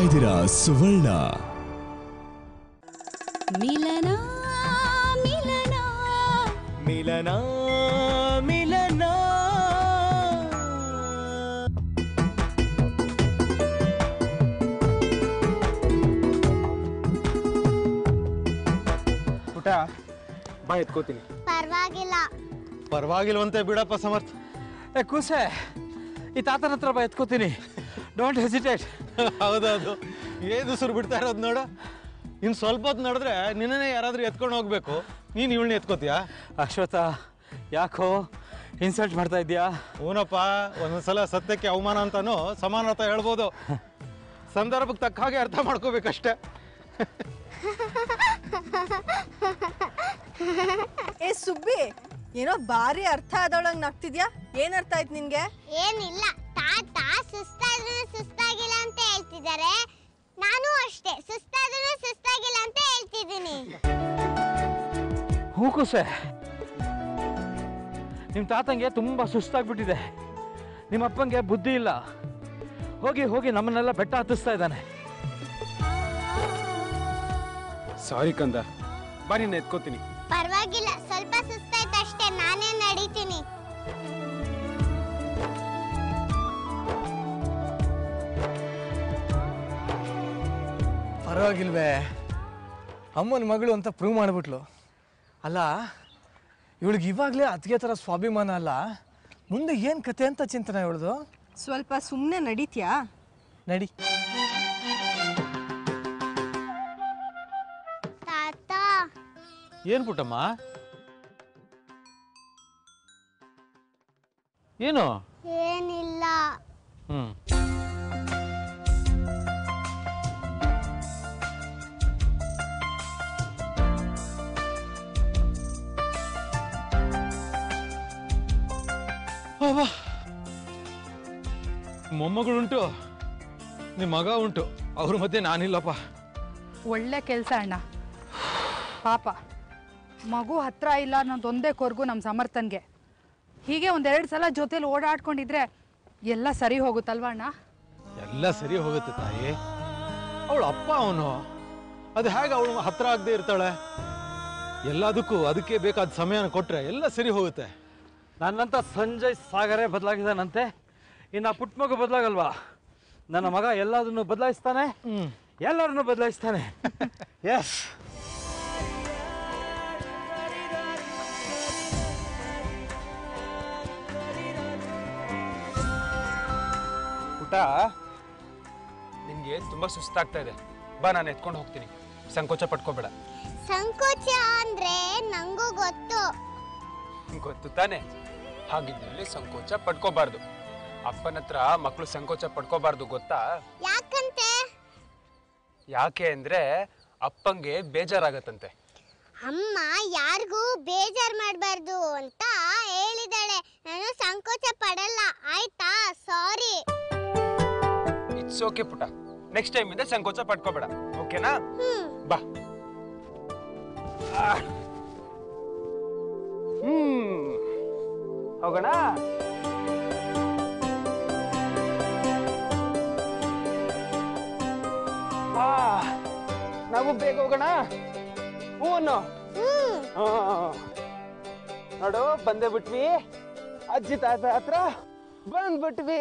ಇದ್ದೀರಾ ಸುವರ್ಣ ಮಿಲನ ಮಿಲನ ಮಿಲನ ಮಿಲನ ಪುಟ ಬಾ ಎತ್ಕೋತೀನಿ ಪರವಾಗಿಲ್ಲ ಪರವಾಗಿಲ್ವಂತೆ ಬಿಡಪ್ಪ ಸಮರ್ಥ ಏ ಕೂಸೆ ಈ ತಾತನ ಹತ್ರ ಬಾ ಎತ್ಕೋತೀನಿ ಡೋಂಟ್ ಹೆಸಿಟೇಟ್ ಹೌದೌದು ಏನು ಸುರು ಬಿಡ್ತಾ ಇರೋದು ನೋಡು ಇನ್ನು ಸ್ವಲ್ಪ ಹೊತ್ತು ನಡೆದ್ರೆ ನಿನ್ನೇ ಯಾರಾದ್ರೂ ಎತ್ಕೊಂಡು ಹೋಗ್ಬೇಕು ನೀನು ಇವಳನ್ನ ಎತ್ಕೋತೀಯಾ ಅಶ್ವಥ ಯಾಕೋ ಇನ್ಸಲ್ಟ್ ಮಾಡ್ತಾ ಇದೀಯಾ ಹೂನಪ್ಪ ಒಂದೊಂದ್ಸಲ ಸತ್ಯಕ್ಕೆ ಅವಮಾನ ಅಂತಾನು ಸಮಾನತ ಹೇಳ್ಬೋದು ಸಂದರ್ಭಕ್ಕೆ ತಕ್ಕ ಹಾಗೆ ಅರ್ಥ ಮಾಡ್ಕೋಬೇಕಷ್ಟೇ ಏ ಸುಬ್ಬಿ ಏನೋ ಭಾರಿ ಅರ್ಥ ಆದವಳಂಗ್ ನಗ್ತಿದ್ಯಾ ಏನ್ ಅರ್ಥ ಆಯ್ತು ನಿನ್ಗೆ ಏನಿಲ್ಲ ತಾತ ಸುಸ್ತಾದ್ರೂ ಸುಸ್ತಾಗಿಲ್ಲ ಅಂತ ಹೇಳ್ತಿದ್ದಾರೆ ನಾನು ಅಷ್ಟೇ ಸುಸ್ತಾದ್ರೂ ಸುಸ್ತಾಗಿಲ್ಲ ಅಂತ ಹೇಳ್ತಿದ್ದೀನಿ ಹೂ ಕೂಸೆ ನಿಮ್ಮ ತಾತಂಗೆ ತುಂಬ ಸುಸ್ತಾಗ್ಬಿಟ್ಟಿದೆ ನಿಮ್ಮ ಅಪ್ಪಂಗೆ ಬುದ್ಧಿ ಇಲ್ಲ ಹೋಗಿ ಹೋಗಿ ನಮ್ಮನ್ನೆಲ್ಲ ಬೆಟ್ಟ ಹತ್ತಿಸ್ತಾ ಇದ್ದಾನೆ ಸಾರಿ ಕಂದ ಬಾ ನಿನ್ನ ಎತ್ಕೋತೀನಿ ಪರವಾಗಿಲ್ಲ ಸ್ವಲ್ಪ ಸುಸ್ತಾಯ್ತು ಅಷ್ಟೇ ನಾನೇ ನಡೀತೀನಿ ಪರವಾಗಿಲ್ವೇ ಅಮ್ಮನ ಮಗಳು ಅಂತ ಪ್ರೂವ್ ಮಾಡಿಬಿಟ್ಲು ಅಲ್ಲ ಇವಳಿಗೆ ಇವಾಗಲೇ ಅತ್ತಿಗೆ ಥರ ಸ್ವಾಭಿಮಾನ ಅಲ್ಲ ಮುಂದೆ ಏನು ಕತೆ ಅಂತ ಚಿಂತನೆ ಇವಳ್ದು ಸ್ವಲ್ಪ ಸುಮ್ಮನೆ ನಡೀತ್ಯಾ ನಡಿ ತಾತ ಏನು ಪುಟ್ಟಮ್ಮ ಏನು ಏನಿಲ್ಲ ಹ್ಮ್ ಅವ್ವ. ಮೊಮ್ಮಗಳುಂಟು ನಿಮ್ಮ ಮಗ ಉಂಟು ಅವ್ರ ಮಧ್ಯೆ ನಾನಿಲ್ಲಪ್ಪ ಒಳ್ಳೆ ಕೆಲಸ ಅಣ್ಣ ಪಾಪ ಮಗು ಹತ್ರ ಇಲ್ಲ ಅನ್ನೋದೊಂದೇ ಕೊರ್ಗು ನಮ್ಮ ಸಮರ್ಥನ್ಗೆ ಹೀಗೆ ಒಂದೆರಡು ಸಲ ಜೊತೆಲಿ ಓಡಾಡ್ಕೊಂಡಿದ್ರೆ ಎಲ್ಲ ಸರಿ ಹೋಗುತ್ತಲ್ವಾ ಅಣ್ಣ ಎಲ್ಲ ಸರಿ ಹೋಗುತ್ತೆ ತಾಯಿ ಅವಳ ಅಪ್ಪ ಅವನು ಅದು ಹೇಗೆ ಅವಳು ಹತ್ರ ಆಗದೆ ಇರ್ತಾಳೆ ಎಲ್ಲದಕ್ಕೂ ಅದಕ್ಕೆ ಬೇಕಾದ ಸಮಯನ ಕೊಟ್ರೆ ಎಲ್ಲ ಸರಿ ಹೋಗುತ್ತೆ ನನ್ನಂತ ಸಂಜಯ್ ಸಾಗರೇ ಬದಲಾಗಿದ್ದಾನಂತೆ ಇನ್ನು ಪುಟ್ಟ ಮಗು ಬದಲಾಗಲ್ವಾ ನನ್ನ ಮಗ ಎಲ್ಲದನ್ನು ಬದಲಾಯಿಸ್ತಾನೆ ಎಲ್ಲರನ್ನು ಬದಲಾಯಿಸ್ತಾನೆ ಎಸ್ ಪುಟ ನಿನ್ಗೆ ತುಂಬಾ ಸುಸ್ತಾಗ್ತಾ ಇದೆ ಬಾ ನಾನು ಎತ್ಕೊಂಡು ಹೋಗ್ತೀನಿ ಸಂಕೋಚ ಪಟ್ಕೋಬೇಡ ಸಂಕೋಚ ಅಂದ್ರೆ ನಂಗೂ ಗೊತ್ತು ಗೊತ್ತು ತಾನೆ ಹಾಗಿದ್ದಲ್ಲಿ ಸಂಕೋಚ ಪಡ್ಕೋಬಾರ್ದು ಅಪ್ಪನ ಹತ್ರ ಮಕ್ಕಳು ಸಂಕೋಚ ಪಡ್ಕೋಬಾರ್ದು ಗೊತ್ತಾ ಯಾಕಂತೆ ಯಾಕೆ ಅಂದ್ರೆ ಅಪ್ಪಂಗೆ ಬೇಜಾರಾಗತ್ತಂತೆ ಅಮ್ಮ ಯಾರಿಗೂ ಬೇಜಾರ್ ಮಾಡಬಾರ್ದು ಅಂತ ಹೇಳಿದಾಳೆ ನಾನು ಸಂಕೋಚ ಪಡಲ್ಲ ಆಯ್ತಾ ಸಾರಿ ಇಟ್ಸ್ ಓಕೆ ಪುಟ ನೆಕ್ಸ್ಟ್ ಟೈಮ್ ಇಂದ ಸಂಕೋಚ ಪಡ್ಕೋಬೇಡ ಓಕೆನಾ ಬಾ ಆ. ಹ್ಮ್ ಹೋಗೋಣ ಆ, ನಾವು ಬೇಗ ಹೋಗೋಣ ಹ್ಞೂ ಅನ್ನೋ ಹಾ. ನೋಡು ಬಂದೇ ಬಿಟ್ವಿ ಅಜ್ಜಿ ತಾತ ಹತ್ರ ಬಂದ್ಬಿಟ್ವಿ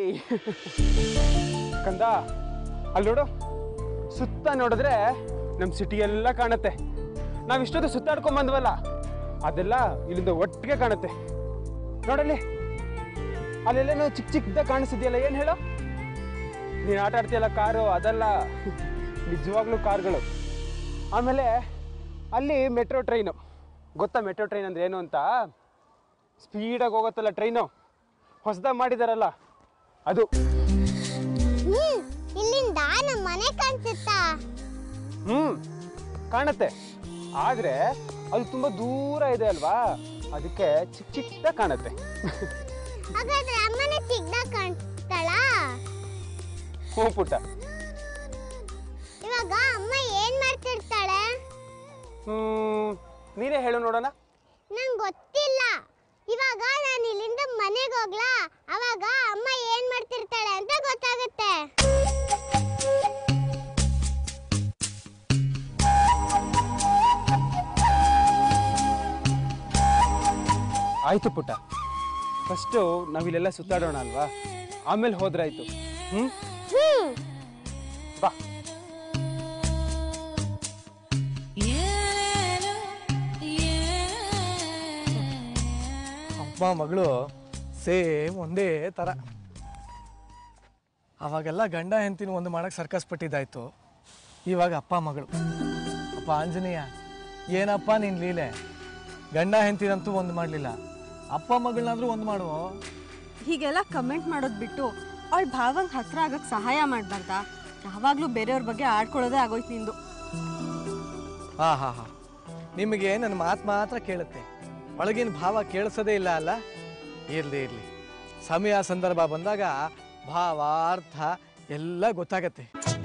ಕಂದ ಅಲ್ಲಿ ನೋಡು ಸುತ್ತ ನೋಡಿದ್ರೆ ನಮ್ಮ ಸಿಟಿ ಎಲ್ಲ ಕಾಣುತ್ತೆ ನಾವು ಇಷ್ಟೊತ್ತು ಸುತ್ತಾಡ್ಕೊಂಡ್ ಬಂದ್ವಲ್ಲ ಅದೆಲ್ಲ ಇಲ್ಲಿಂದ ಒಟ್ಟಿಗೆ ಕಾಣುತ್ತೆ ನೋಡಲ್ಲಿ ಅಲ್ಲೆಲ್ಲೇನೋ ಚಿಕ್ಕ ಚಿಕ್ಕದ ಕಾಣಿಸ್ತಿದ್ಯಲ್ಲ ಏನು ಹೇಳು ನೀನು ಆಟ ಆಡ್ತೀಯಲ್ಲ ಕಾರು ಅದೆಲ್ಲ ನಿಜವಾಗ್ಲೂ ಕಾರ್ಗಳು ಆಮೇಲೆ ಅಲ್ಲಿ ಮೆಟ್ರೋ ಟ್ರೈನು ಗೊತ್ತಾ ಮೆಟ್ರೋ ಟ್ರೈನ್ ಅಂದ್ರೆ ಏನು ಅಂತ ಸ್ಪೀಡಾಗಿ ಹೋಗುತ್ತಲ್ಲ ಟ್ರೈನು ಹೊಸದಾಗಿ ಮಾಡಿದಾರಲ್ಲ ಅದು ಹ್ಮ್ ಇಲ್ಲಿಂದ ನಮ್ಮ ಮನೆ ಕಾಣಿಸುತ್ತಾ ಹ್ಮ್ ಕಾಣತ್ತೆ ಆದ್ರೆ ಅದು ತುಂಬಾ ದೂರ ಇದೆ ಅಲ್ವಾ ಅದಕ್ಕೆ ಚಿಕ್ಕ ಚಿಕ್ಕ ಕಾಣತ್ತೆ ಹಾಗಾದ್ರೆ ಅಮ್ಮನೇ ಚಿಕ್ಕದಾಗ ಕಾಣಿಸ್ತಾಳಾ ಹ್ಞೂ ಪುಟ್ಟ ಇವಾಗ ಅಮ್ಮ ಏನ್ ಮಾಡ್ತಿರ್ತಾಳೆ ಹ್ಮ್ ನೀನೇ ಹೇಳು ನೋಡೋಣ ನಂಗೆ ಗೊತ್ತಿಲ್ಲ ಇವಾಗ ನಾನು ಇಲ್ಲಿಂದ ಮನೆಗೆ ಹೋಗ್ಲಾ ಅವಾಗ ಅಮ್ಮ ಏನ್ ಮಾಡ್ತಿರ್ತಾಳೆ ಅಂತ ಗೊತ್ತಾಗುತ್ತೆ ಆಯ್ತು ಪುಟ್ಟ ಫಸ್ಟು ನಾವಿಲ್ಲೆಲ್ಲ ಸುತ್ತಾಡೋಣ ಅಲ್ವಾ ಆಮೇಲೆ ಹೋದ್ರಾಯ್ತು ಹ್ಮ್ ಬಾ ಅಪ್ಪ ಮಗಳು ಸೇಮ್ ಒಂದೇ ಥರ ಅವಾಗೆಲ್ಲ ಗಂಡ ಹೆಂಡತಿನ ಒಂದು ಮಾಡಕ್ಕೆ ಸರ್ಕಸ್ ಪಟ್ಟಿದ್ದಾಯ್ತು ಇವಾಗ ಅಪ್ಪ ಮಗಳು ಅಪ್ಪ ಆಂಜನೇಯ ಏನಪ್ಪ ನಿನ್ನ ಲೀಲೆ ಗಂಡ ಹೆಂಡತಿನಂತೂ ಒಂದು ಮಾಡಲಿಲ್ಲ ಅಪ್ಪ ಮಗಳನ್ನಾದ್ರೂ ಒಂದು ಮಾಡುವ ಹೀಗೆಲ್ಲ ಕಮೆಂಟ್ ಮಾಡೋದು ಬಿಟ್ಟು ಅವಳ ಭಾವಂಗ್ ಹತ್ರ ಆಗಕ್ಕೆ ಸಹಾಯ ಮಾಡ್ಬಾರ್ದ ಯಾವಾಗಲೂ ಬೇರೆಯವ್ರ ಬಗ್ಗೆ ಆಡ್ಕೊಳ್ಳೋದೇ ಆಗೋಯ್ತು ನಿಂದು ಹಾ ಹಾ ಹಾ ನಿಮಗೆ ನನ್ನ ಮಾತು ಮಾತ್ರ ಕೇಳುತ್ತೆ ಒಳಗಿನ ಭಾವ ಕೇಳಿಸೋದೇ ಇಲ್ಲ ಅಲ್ಲ ಇರಲಿ ಇರಲಿ ಸಮಯ ಸಂದರ್ಭ ಬಂದಾಗ ಭಾವ ಅರ್ಥ ಎಲ್ಲ ಗೊತ್ತಾಗತ್ತೆ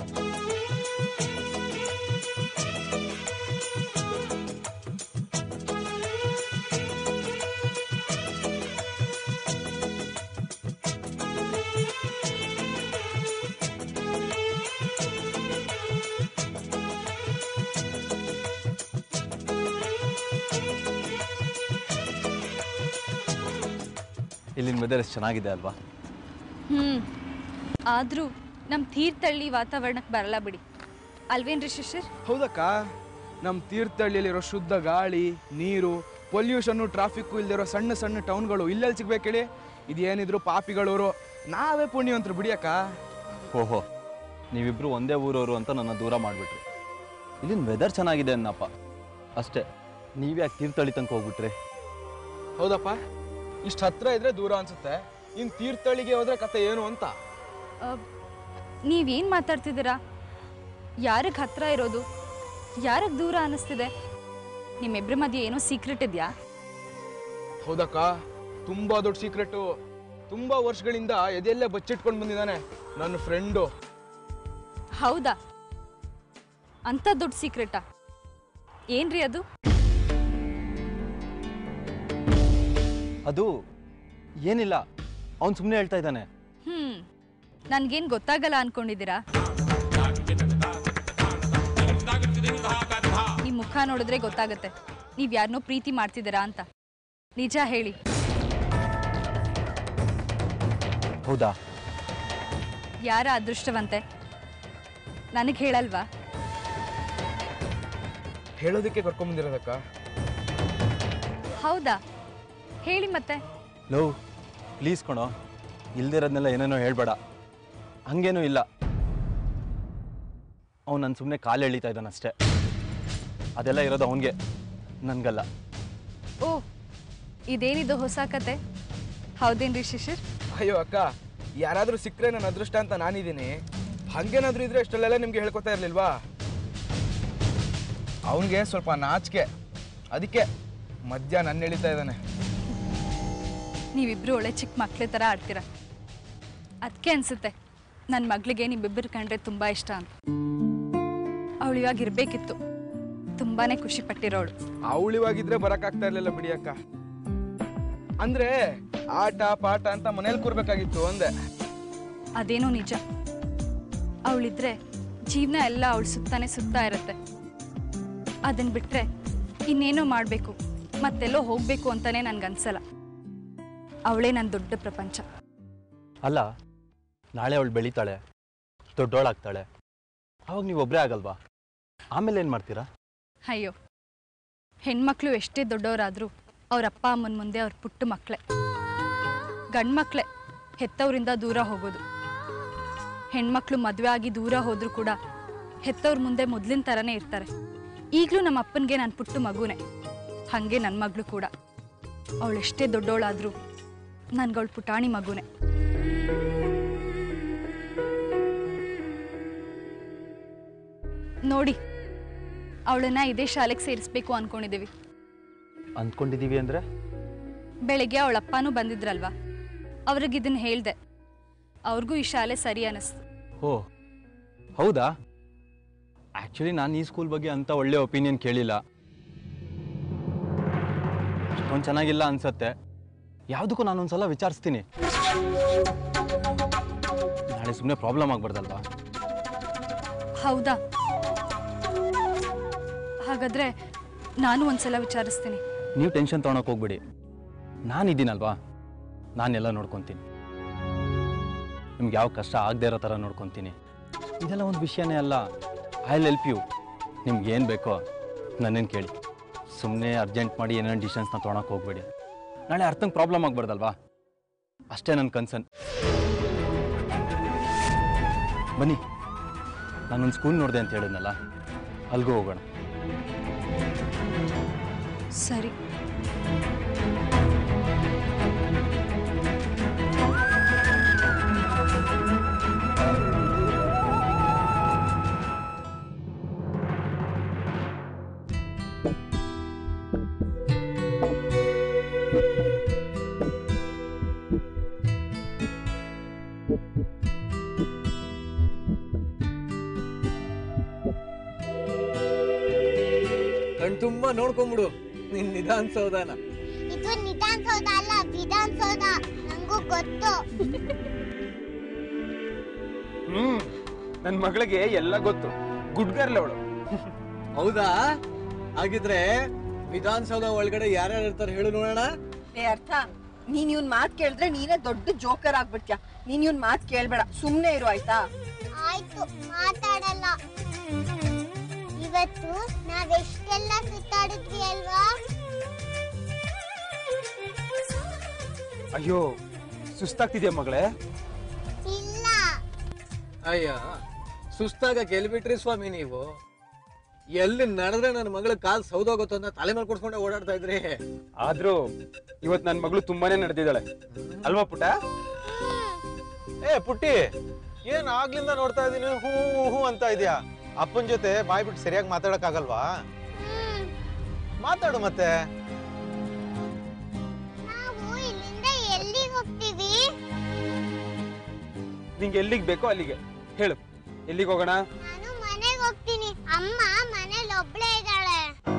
ಇಲ್ಲಿನ ವೆದರ್ ಎಷ್ಟು ಚೆನ್ನಾಗಿದೆ ಅಲ್ವಾ ಹ್ಮ್ ಆದ್ರೂ ನಮ್ ತೀರ್ಥಹಳ್ಳಿ ವಾತಾವರಣಕ್ಕೆ ಬರಲ್ಲ ಬಿಡಿ ಅಲ್ವೇನ್ರಿ ಶಿಶಿರ್ ಹೌದಕ್ಕ ನಮ್ಮ ತೀರ್ಥಹಳ್ಳಿಯಲ್ಲಿರೋ ಶುದ್ಧ ಗಾಳಿ ನೀರು ಪೊಲ್ಯೂಷನ್ನು ಟ್ರಾಫಿಕ್ಕು ಇಲ್ದಿರೋ ಸಣ್ಣ ಸಣ್ಣ ಟೌನ್ಗಳು ಇಲ್ಲೆಲ್ಲಿ ಸಿಗ್ಬೇಕು ಹೇಳಿ ಇದೇನಿದ್ರು ಪಾಪಿಗಳವರು ನಾವೇ ಪುಣ್ಯವಂತರು ಬಿಡಿಯಕ್ಕ ಓಹೋ ನೀವಿಬ್ರು ಒಂದೇ ಊರವರು ಅಂತ ನನ್ನ ದೂರ ಮಾಡಿಬಿಟ್ರಿ ಇಲ್ಲಿನ ವೆದರ್ ಚೆನ್ನಾಗಿದೆ ಅನ್ನಪ್ಪ ಅಷ್ಟೇ ನೀವ್ಯಾಕೆ ತೀರ್ಥಹಳ್ಳಿ ತನಕ ಹೋಗ್ಬಿಟ್ರಿ ಹೌದಪ್ಪ ಇಷ್ಟು ಹತ್ರ ಇದ್ರೆ ದೂರ ಅನ್ಸುತ್ತೆ ಇನ್ ತೀರ್ಥಹಳ್ಳಿಗೆ ಹೋದ್ರೆ ಕತೆ ಏನು ಅಂತ ನೀವೇನ್ ಮಾತಾಡ್ತಿದ್ದೀರಾ ಯಾರಿಗೆ ಹತ್ರ ಇರೋದು ಯಾರಿಗೆ ದೂರ ಅನ್ನಿಸ್ತಿದೆ ನಿಮ್ಮಿಬ್ರ ಮಧ್ಯೆ ಏನೋ ಸೀಕ್ರೆಟ್ ಇದೆಯಾ ಹೌದಕ್ಕ ತುಂಬಾ ದೊಡ್ಡ ಸೀಕ್ರೆಟು ತುಂಬಾ ವರ್ಷಗಳಿಂದ ಎದೆಲ್ಲೇ ಬಚ್ಚಿಟ್ಕೊಂಡು ಬಂದಿದ್ದಾನೆ ನನ್ನ ಫ್ರೆಂಡು ಹೌದಾ ಅಂತ ದೊಡ್ಡ ಸೀಕ್ರೆಟಾ ಏನ್ರಿ ಅದು ಅದು ಏನಿಲ್ಲ ಅವ್ನು ಸುಮ್ಮನೆ ಹೇಳ್ತಾ ಇದ್ದಾನೆ ಹ್ಮ್ ನನ್ಗೇನ್ ಗೊತ್ತಾಗಲ್ಲ ಅನ್ಕೊಂಡಿದ್ದೀರಾ ನಿಮ್ ಮುಖ ನೋಡಿದ್ರೆ ಗೊತ್ತಾಗತ್ತೆ ನೀವ್ ಯಾರನ್ನೋ ಪ್ರೀತಿ ಮಾಡ್ತಿದ್ದೀರಾ ಅಂತ ನಿಜ ಹೇಳಿ ಹೌದಾ ಯಾರ ಅದೃಷ್ಟವಂತೆ ನನಗೆ ಹೇಳಲ್ವಾ ಹೇಳೋದಕ್ಕೆ ಕರ್ಕೊಂಬಂದಿರೋದಕ್ಕ ಹೌದಾ ಹೇಳಿ ಮತ್ತೆ ಲವ್ ಪ್ಲೀಸ್ ಕಣೋ ಇಲ್ದಿರೋದ್ನೆಲ್ಲ ಏನೇನೋ ಹೇಳ್ಬೇಡ ಹಂಗೇನೂ ಇಲ್ಲ ಅವ್ನು ನನ್ನ ಸುಮ್ಮನೆ ಕಾಲು ಎಳಿತಾ ಇದ್ದಾನೆ ಅಷ್ಟೇ ಅದೆಲ್ಲ ಇರೋದು ಅವನಿಗೆ ನನಗಲ್ಲ ಓ ಇದೇನಿದು ಹೊಸ ಕತೆ ಹೌದೇನ್ರಿ ಶಿಶಿರ್ ಅಯ್ಯೋ ಅಕ್ಕ ಯಾರಾದ್ರೂ ಸಿಕ್ಕರೆ ನನ್ನ ಅದೃಷ್ಟ ಅಂತ ನಾನಿದ್ದೀನಿ ಹಂಗೇನಾದ್ರೂ ಇದ್ರೆ ಇಷ್ಟಲ್ಲೆಲ್ಲ ನಿಮ್ಗೆ ಹೇಳ್ಕೊತಾ ಇರ್ಲಿಲ್ವಾ ಅವನಿಗೆ ಸ್ವಲ್ಪ ನಾಚಿಕೆ ಅದಕ್ಕೆ ಮಧ್ಯ ನನ್ನ ಎಳಿತಾ ಇದ್ದಾನೆ ನೀವಿಬ್ರು ಒಳ್ಳೆ ಚಿಕ್ಕ ಮಕ್ಳ ಥರ ಆಡ್ತೀರ ಅದಕ್ಕೆ ಅನ್ಸುತ್ತೆ ನನ್ನ ಮಗಳಿಗೆ ನಿಮ್ಮಿಬ್ಬರು ಕಂಡ್ರೆ ತುಂಬ ಇಷ್ಟ ಅಂತ ಅವಳು ಇವಾಗ ಇರಬೇಕಿತ್ತು ತುಂಬಾನೇ ಖುಷಿ ಪಟ್ಟಿರೋಳು ಅವಳಿವಾಗಿದ್ರೆ ಬರಕ್ಕಾಗ್ತಾ ಇರ್ಲಿಲ್ಲ ಬಿಡಿ ಅಕ್ಕ ಅಂದ್ರೆ ಆಟ ಪಾಠ ಅಂತ ಮನೇಲಿ ಕೂರ್ಬೇಕಾಗಿತ್ತು ಅಂದೆ ಅದೇನೋ ನಿಜ ಅವಳಿದ್ರೆ ಜೀವನ ಎಲ್ಲ ಅವಳು ಸುತ್ತಾನೆ ಸುತ್ತಾ ಇರುತ್ತೆ ಅದನ್ನ ಬಿಟ್ರೆ ಇನ್ನೇನೋ ಮಾಡಬೇಕು ಮತ್ತೆಲ್ಲೋ ಹೋಗಬೇಕು ಅಂತಾನೆ ನನ್ಗನ್ಸಲ್ಲ ಅವಳೇ ನನ್ನ ದೊಡ್ಡ ಪ್ರಪಂಚ ಅಲ್ಲ ನಾಳೆ ಅವಳು ಬೆಳಿತಾಳೆ ದೊಡ್ಡವಳಾಗ್ತಾಳೆ ಅವಾಗ ನೀವು ಒಬ್ಬರೇ ಆಗಲ್ವಾ ಆಮೇಲೆ ಏನು ಮಾಡ್ತೀರಾ ಅಯ್ಯೋ ಹೆಣ್ಮಕ್ಳು ಎಷ್ಟೇ ದೊಡ್ಡವರಾದರೂ ಅವ್ರ ಅಪ್ಪ ಅಮ್ಮನ ಮುಂದೆ ಅವ್ರ ಪುಟ್ಟ ಮಕ್ಕಳೇ ಗಂಡ್ಮಕ್ಳೇ ಹೆತ್ತವರಿಂದ ದೂರ ಹೋಗೋದು ಹೆಣ್ಮಕ್ಳು ಮದುವೆ ಆಗಿ ದೂರ ಹೋದ್ರೂ ಕೂಡ ಹೆತ್ತವ್ರ ಮುಂದೆ ಮೊದಲಿನ ಥರನೇ ಇರ್ತಾರೆ ಈಗಲೂ ನಮ್ಮ ಅಪ್ಪನಿಗೆ ನನ್ನ ಪುಟ್ಟ ಮಗುನೇ ಹಾಗೆ ನನ್ನ ಮಗಳು ಕೂಡ ಅವಳೆಷ್ಟೇ ದೊಡ್ಡವಳಾದರೂ ನನ್ಗವಳು ಪುಟಾಣಿ ಮಗುನೇ ನೋಡಿ ಅವಳನ್ನ ಇದೇ ಶಾಲೆಗೆ ಸೇರಿಸ್ಬೇಕು ಅನ್ಕೊಂಡಿದ್ದೀವಿ ಅಂದ್ಕೊಂಡಿದ್ದೀವಿ ಅಂದರೆ ಬೆಳಿಗ್ಗೆ ಅವಳ ಅಪ್ಪನೂ ಬಂದಿದ್ರಲ್ವಾ ಅವ್ರಿಗೆ ಇದನ್ನ ಹೇಳ್ದೆ ಅವ್ರಿಗೂ ಈ ಶಾಲೆ ಸರಿ ಅನ್ನಿಸ್ತು ಓ ಹೌದಾ ಆ್ಯಕ್ಚುಲಿ ನಾನು ಈ ಸ್ಕೂಲ್ ಬಗ್ಗೆ ಅಂತ ಒಳ್ಳೆ ಒಪಿನಿಯನ್ ಕೇಳಿಲ್ಲ ಅಷ್ಟೊಂದು ಚೆನ್ನಾಗಿಲ್ಲ ಅನ್ಸತ್ತೆ ಯಾವುದಕ್ಕೂ ನಾನೊಂದ್ಸಲ ವಿಚಾರಿಸ್ತೀನಿ ನಾಳೆ ಸುಮ್ಮನೆ ಪ್ರಾಬ್ಲಮ್ ಆಗ್ಬಾರ್ದಲ್ವಾ ಹೌದಾ ಹಾಗಾದ್ರೆ ನಾನು ಒಂದ್ಸಲ ವಿಚಾರಿಸ್ತೀನಿ ನೀವು ಟೆನ್ಷನ್ ತೊಗೊಳಕ್ ಹೋಗ್ಬಿಡಿ ನಾನಿದ್ದೀನಲ್ವಾ ನಾನೆಲ್ಲ ನೋಡ್ಕೊತೀನಿ ನಿಮ್ಗೆ ಯಾವ ಕಷ್ಟ ಆಗದೆ ಇರೋ ಥರ ನೋಡ್ಕೊತೀನಿ ಇದೆಲ್ಲ ಒಂದು ವಿಷಯನೇ ಅಲ್ಲ ಐ ವಿಲ್ ಹೆಲ್ಪ್ ಯು ನಿಮ್ಗೆ ಏನು ಬೇಕೋ ನನ್ನೇನು ಕೇಳಿ ಸುಮ್ಮನೆ ಅರ್ಜೆಂಟ್ ಮಾಡಿ ಏನೇನು ಡಿಸಿಷನ್ಸ್ನ ತೊಗೊಳಕ್ಕೆ ಹೋಗ್ಬೇಡಿ ನಾಳೆ ಅರ್ಥಂಗೆ ಪ್ರಾಬ್ಲಮ್ ಆಗ್ಬಾರ್ದಲ್ವಾ ಅಷ್ಟೇ ನನ್ನ ಕನ್ಸರ್ನ್ ಬನ್ನಿ ನಾನೊಂದು ಸ್ಕೂಲ್ ನೋಡಿದೆ ಅಂತ ಹೇಳಿದ್ನಲ್ಲ ಅಲ್ಗೂ ಹೋಗೋಣ ಸರಿ ಕಣ್ ತುಂಬಾ ನೋಡ್ಕೊಂಬಿಡು ನಿನ್ ನಿಧಾನಸೌಧಾನ ಇದು ನಿಧಾನಸೌಧ ಅಲ್ಲ ವಿಧಾನಸೌಧ ನಂಗೂ ಗೊತ್ತು ಹ್ಮ್ ನನ್ನ ಮಗಳಿಗೆ ಎಲ್ಲ ಗೊತ್ತು ಗುಡ್ ಗರ್ಲ್ ಅವಳು ಹೌದಾ ಹಾಗಿದ್ರೆ ವಿಧಾನಸೌಧ ಒಳಗಡೆ ಯಾರ್ಯಾರು ಇರ್ತಾರೆ ಹೇಳು ನೋಡೋಣ ಏ ಅರ್ಥ ನೀನ್ ಇವ್ನ್ ಮಾತ್ ಕೇಳಿದ್ರೆ ನೀನೇ ದೊಡ್ಡ ಜೋಕರ್ ಆಗ್ಬಿಡ್ತ್ಯಾ ನೀನ್ ಇವ್ನ್ ಮಾತ್ ಕೇಳ್ಬೇಡ ಸುಮ್ನೆ ಇರು ಆಯ್ತಾ ಆಯ್ತು ಮಾತಾಡಲ್ಲ ಇವತ್ತು ನಾವೆಷ್ಟೆಲ್ಲ ಸುತ್ತಾಡಿದ್ವಿ ಅಲ್ವಾ ಅಯ್ಯೋ ಸುಸ್ತಾಗ್ತಿದ್ಯಾ ಮಗಳೇ ಇಲ್ಲ ಅಯ್ಯ ಸುಸ್ತಾಗ ಗೆಲ್ಬಿಟ್ರಿ ಸ್ವಾಮಿ ನೀವು ಎಲ್ಲಿ ನಡೆದ್ರೆ ನನ್ನ ಮಗಳ ಕಾಲ್ ಸೌದೋಗುತ್ತೋ ಅಂತ ತಲೆ ಮೇಲೆ ಕೊಡ್ಸ್ಕೊಂಡೆ ಓಡಾಡ್ತಾ ಇದ್ರಿ ಆದ್ರೂ ಇವತ್ ನನ್ ಮಗಳು ತುಂಬಾನೇ ನಡೆದಿದ್ದಾಳೆ ಅಲ್ವಾ ಪುಟ ಏ ಪುಟ್ಟಿ ಏನ್ ಆಗ್ಲಿಂದ ನೋಡ್ತಾ ಇದೀನಿ ಹೂ ಹೂ, ಹೂ ಅಂತ ಇದೆಯಾ ಅಪ್ಪನ ಜೊತೆ ಬಾಯ್ ಬಿಟ್ಟು ಸರಿಯಾಗಿ ಮಾತಾಡಕ್ ಆಗಲ್ವಾ ಮಾತಾಡು ಮತ್ತೆ ನಾವು ಇಲ್ಲಿಂದ ಎಲ್ಲಿಗೆ ಹೋಗ್ತೀವಿ ನಿಂಗೆ ಎಲ್ಲಿಗೆ ಬೇಕೋ ಅಲ್ಲಿಗೆ ಹೇಳು ಎಲ್ಲಿಗೆ ಹೋಗೋಣ ನಾನು ಮನೆಗೆ ಹೋಗ್ತೀನಿ ಅಮ್ಮ ಮನೇಲಿ ಒಬ್ಳೇ ಇದ್ದಾಳೆ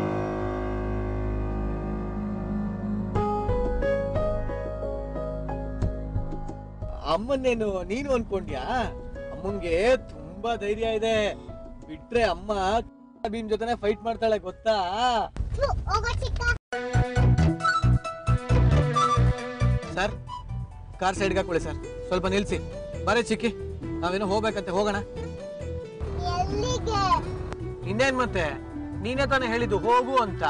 ಅಮ್ಮನ್ನೇನು ನೀನು ಅನ್ಕೊಂಡ್ಯಾ ಅಮ್ಮಂಗೆ ತುಂಬಾ ಧೈರ್ಯ ಇದೆ ಬಿಟ್ರೆ ಅಮ್ಮ ಭೀಮ್ ಜೊತೆನೆ ಫೈಟ್ ಮಾಡ್ತಾಳೆ ಗೊತ್ತಾ ಥು, ಹೋಗೋ ಚಿಕ್ಕ ಸರ್ ಕಾರ್ ಸೈಡ್ಗೆ ಹಾಕೊಳ್ಳಿ ಸರ್ ಸ್ವಲ್ಪ ನಿಲ್ಸಿ ಬರೇ ಚಿಕ್ಕಿ ನಾವೇನೋ ಹೋಗ್ಬೇಕಂತೆ ಹೋಗೋಣ ಎಲ್ಲಿಗೆ ಇನ್ನೇನ್ ಮತ್ತೆ ನೀನೇ ತಾನೇ ಹೇಳಿದ್ದು ಹೋಗು ಅಂತ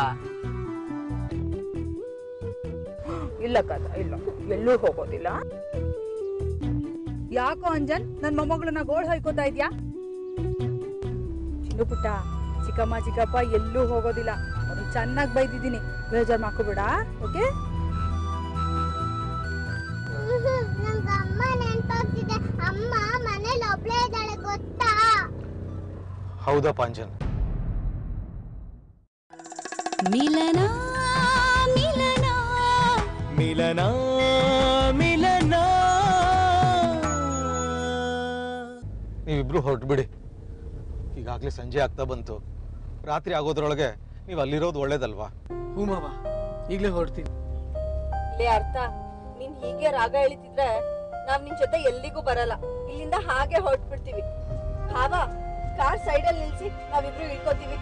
ಇಲ್ಲ ಕದ ಇಲ್ಲ ಎಲ್ಲೂ ಹೋಗೋದಿಲ್ಲ ಯಾಕೋ ಅಂಜನ್ ನನ್ ಮೊಮ್ಮಗಳನ್ನ ಗೋಳ್ ಹೊಯ್ಕೋತಾ ಇದ್ಯಾ ಚಿನ್ನು ಪುಟ್ಟ ಚಿಕ್ಕಮ್ಮ ಚಿಕ್ಕಪ್ಪ ಎಲ್ಲೂ ಹೋಗೋದಿಲ್ಲ ಅವ್ರಿಗೆ ಚೆನ್ನಾಗಿ ಬೈದಿದ್ದೀನಿ ಬೇಜಾರ್ ಮಾಡ್ಕೋಬೇಡ ಓಕೆ ನಂಗೆ ಅಮ್ಮ ನೆನ್ಪಾಗ್ತಿದೆ ಅಮ್ಮ ಮನೇಲಿ ಒಬ್ಳೇ ಇದ್ದಾಳೆ ಗೊತ್ತಾ ಹೌದಾ ಪಾಂಜನ್ ಮಿಲನ ಮಿಲನ ಮಿಲನ ಮಿಲನ ನೀವಿಬ್ರು ಹೊರಟ್ಬಿಡಿ ಈಗಾಗ್ಲೇ ಸಂಜೆ ಆಗ್ತಾ ಬಂತು ರಾತ್ರಿ ಆಗೋದ್ರೊಳಗೆ ನೀವು ಅಲ್ಲಿರೋದು ಒಳ್ಳೇದಲ್ವಾ ಹ್ಞೂ ಮಾವ ಈಗಲೇ ಹೊರಡ್ತೀನಿ ಲೇ ಅರ್ಥ ನೀನ್ ಹೀಗೆ ರಾಗ ಎಳಿತಿದ್ರೆ ನಾವ್ ನಿನ್ ಜೊತೆ ಎಲ್ಲಿಗೂ ಬರಲ್ಲ ಇಲ್ಲಿಂದ ಹಾಗೆ ಹೊರಟ್ಬಿಡ್ತೀವಿ ಭಾವ ಕಾರ್ ಸೈಡಲ್ಲಿ ನಿಲ್ಸಿ ನಾವಿಬ್ರು ಇಳ್ಕೋತೀವಿ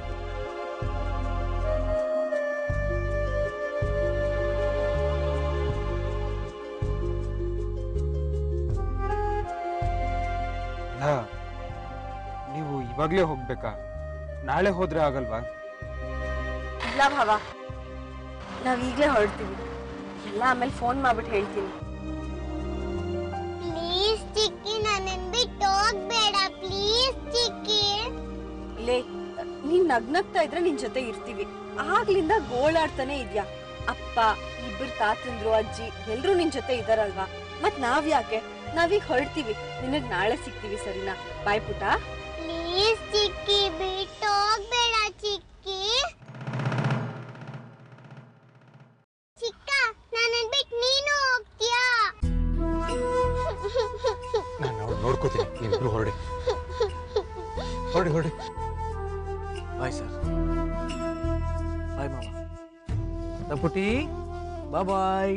ಅಲ್ಲ ನೀವು ಇವಾಗ್ಲೇ ಹೋಗ್ಬೇಕಾ ನಾಳೆ ಹೋದ್ರೆ ಆಗಲ್ವಾ ಇಲ್ಲ ಭಾವ ನಾವ್ ಈಗ್ಲೇ ಹೊರಡ್ತೀವಿ ಎಲ್ಲ ಆಮೇಲೆ ಫೋನ್ ಮಾಡ್ಬಿಟ್ಟು ಹೇಳ್ತೀನಿ ಪ್ಲೀಸ್ ಚಿಕ್ಕಿ ನನ್ನನ್ ಬಿಟ್ಟು ಹೋಗ್ಬೇಡ ಪ್ಲೀಸ್ ಚಿಕ್ಕಿ ಲೇ ನೀನ್ ನಗ್ನಗ್ತಾ ಇದ್ರೆ ನಿನ್ ಜೊತೆ ಇರ್ತೀವಿ ಆಗ್ಲಿಂದ ಗೋಳಾಡ್ತಾನೆ ಇದ್ಯಾ ಅಪ್ಪ ಇಬ್ಬರು ತಾತಂದ್ರು ಅಜ್ಜಿ ಎಲ್ರು ನಿನ್ ಜೊತೆ ಇದಾರಲ್ವಾ ಮತ್ ನಾವ್ ಯಾಕೆ ನಾವೀಗ ಹೊರಡ್ತೀವಿ ನಿನಗ್ ನಾಳೆ ಸಿಗ್ತೀವಿ ಸರಿನಾ ಬಾಯ್ ಪುಟ ಪ್ಲೀಸ್ ಚಿಕ್ಕಿ ಬಿಟ್ಟು ಹೋಗ್ಬೇಡ ಚಿಕ್ಕಿ ಚಿಕ್ಕ ನನ್ನನ್ ಬಿಟ್ಟು ನೀನು ಹೋಗ್ತೀಯಾ ನಾನು ನೋಡ್ಕೋತೀನಿ ನೀವಿಬ್ರು ಹೊರಡಿ ಹೊರಡಿ ಹೊರಡಿ ಬಾಯ್ ಸರ್ ಬಾಯ್ ಮಾವ ಪುಟಿ ಬಾಯ್ ಬಾಯ್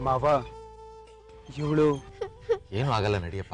ಮಾವ ಇವಳು ಏನೂ ಆಗಲ್ಲ ನಡಿಯಪ್ಪ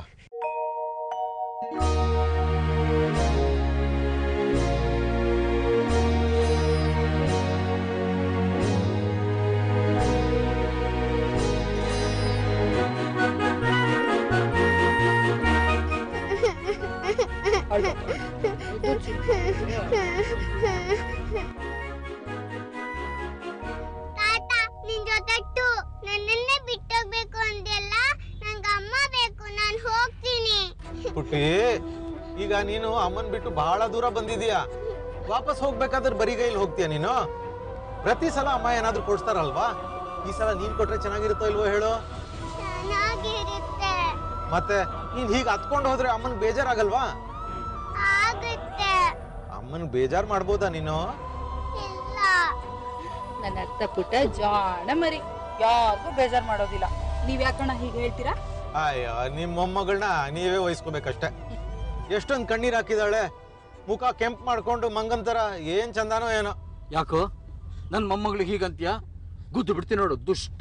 ತಾತ ನಿನ್ ಜೊತೆ ಟು ನನ್ನನ್ನೇ ಬಿಟ್ಟೋಗ್ಬೇಕು ಅಂದೆಲ್ಲ ನಂಗೆ ಅಮ್ಮ ಬೇಕು ನಾನು ಹೋಗ್ತೀನಿ ಪುಟ್ಟಿ ಈಗ ನೀನು ಅಮ್ಮನ್ ಬಿಟ್ಟು ಬಹಳ ದೂರ ಬಂದಿದೀಯ ವಾಪಸ್ ಹೋಗ್ಬೇಕಾದ್ರೆ ಬರಿಗೈಲಿ ಹೋಗ್ತೀಯ ನೀನು ಪ್ರತಿ ಸಲ ಅಮ್ಮ ಏನಾದ್ರೂ ಕೊಡ್ಸ್ತಾರಲ್ವಾ ಈ ಸಲ ನೀನ್ ಕೊಟ್ರೆ ಚೆನ್ನಾಗಿರುತ್ತೋ ಇಲ್ವೋ ಹೇಳು ಚೆನ್ನಾಗಿರುತ್ತೆ ಮತ್ತೆ ನೀನ್ ಹೀಗೆ ಹತ್ಕೊಂಡು ಹೋದ್ರೆ ಅಮ್ಮನ್ ಬೇಜಾರಾಗಲ್ವಾ ಆಗುತ್ತೆ ಅಮ್ಮನ್ ಬೇಜಾರ್ ಮಾಡ್ಬೋದಾ ನೀನು ಇಲ್ಲ ನನ್ನ ಅರ್ಥ ಪುಟ್ಟ ಜಾಣ ಮರಿ ಯಾರಿಗೂ ಬೇಜಾರು ಮಾಡೋದಿಲ್ಲ ನೀವ್ ಯಾಕಣ್ಣ ಹೀಗೆ ಹೇಳ್ತೀರಾ ಅಯ್ಯೋ ನಿಮ್ ಮೊಮ್ಮಗಳನ್ನ ನೀವೇ ವಹಿಸ್ಕೋಬೇಕಷ್ಟೆ ಎಷ್ಟೊಂದ್ ಕಣ್ಣೀರ್ ಹಾಕಿದಾಳೆ ಮುಖ ಕೆಂಪ್ ಮಾಡ್ಕೊಂಡು ಮಂಗನ್ ತರ ಏನ್ ಚಂದಾನೋ ಏನೋ ಯಾಕೋ ನನ್ನ ಮೊಮ್ಮಗಳಿಗೆ ಹೀಗಂತೀಯ ಗುದ್ದು ಬಿಡ್ತೀನಿ ನೋಡು ದುಷ್ಟ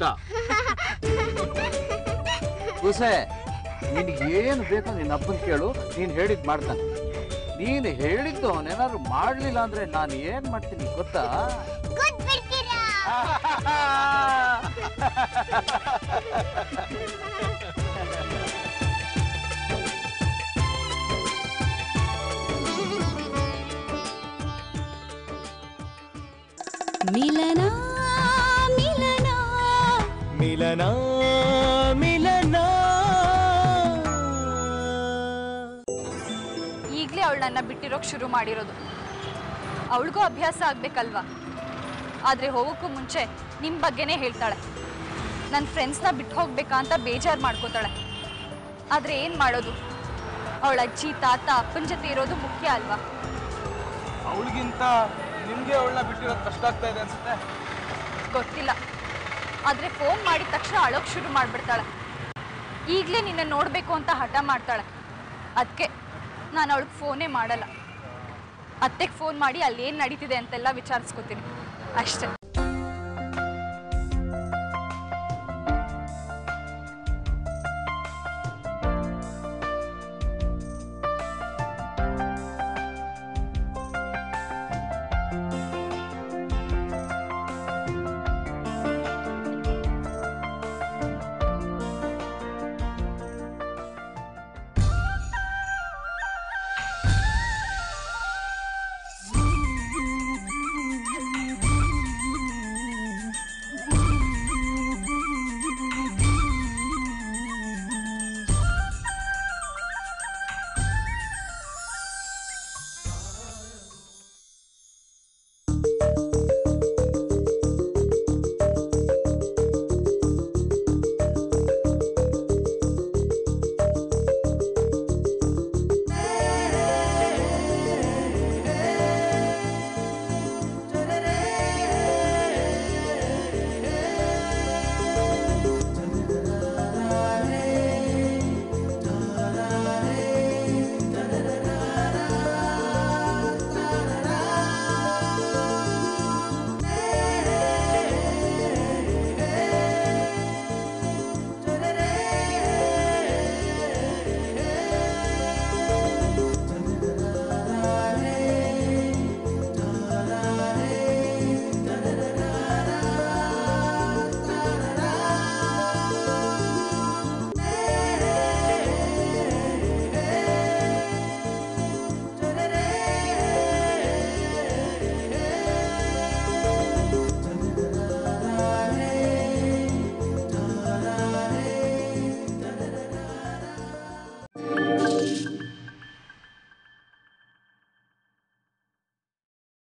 ಹುಸೆ ನಿನಗೆ ಏನು ಬೇಕೋ ನಿನ್ನ ಅಪ್ಪನ ಕೇಳು ನೀನು ಹೇಳಿದ್ ಮಾಡ್ತಾನೆ ನೀನು ಹೇಳಿದ್ದು ಅವನೇನಾದ್ರು ಮಾಡಲಿಲ್ಲ ಅಂದ್ರೆ ನಾನು ಏನು ಮಾಡ್ತೀನಿ ಗೊತ್ತಾ ಗುಡ್ ಬಿಡ್ತೀರಾ ಮಿಲನ ಮಿಲನ ಮಿಲನ ಮಿಲನ ಈಗಲೇ ಅವಳು ನನ್ನ ಬಿಟ್ಟಿರೋಕೆ ಶುರು ಮಾಡಿರೋದು ಅವಳಿಗೂ ಅಭ್ಯಾಸ ಆಗ್ಬೇಕಲ್ವಾ ಆದರೆ ಹೋಗೋಕ್ಕೂ ಮುಂಚೆ ನಿಮ್ಮ ಬಗ್ಗೆನೇ ಹೇಳ್ತಾಳೆ ನನ್ನ ಫ್ರೆಂಡ್ಸ್ನ ಬಿಟ್ಟು ಹೋಗ್ಬೇಕಾ ಅಂತ ಬೇಜಾರು ಮಾಡ್ಕೋತಾಳೆ ಆದರೆ ಏನು ಮಾಡೋದು ಅವಳ ಅಜ್ಜಿ ತಾತ ಅಪ್ಪನ ಜೊತೆ ಇರೋದು ಮುಖ್ಯ ಅಲ್ವಾ ಅವಳಿಗಿಂತ ನಿಮ್ಗೆ ಅವಳನ್ನ ಬಿಟ್ಟಿರೋದು ಕಷ್ಟ ಆಗ್ತಾ ಇದೆ ಅನ್ಸುತ್ತೆ ಗೊತ್ತಿಲ್ಲ ಆದರೆ ಫೋನ್ ಮಾಡಿದ ತಕ್ಷಣ ಅಳೋಕೆ ಶುರು ಮಾಡಿಬಿಡ್ತಾಳೆ ಈಗಲೇ ನಿನ್ನ ನೋಡಬೇಕು ಅಂತ ಹಠ ಮಾಡ್ತಾಳೆ ಅದಕ್ಕೆ ನಾನು ಅವಳಿಗೆ ಫೋನೇ ಮಾಡಲ್ಲ ಅತ್ತೆಗೆ ಫೋನ್ ಮಾಡಿ ಅಲ್ಲಿ ಏನು ನಡೀತಿದೆ ಅಂತೆಲ್ಲ ವಿಚಾರಿಸ್ಕೊತೀನಿ ಅಷ್ಟೇ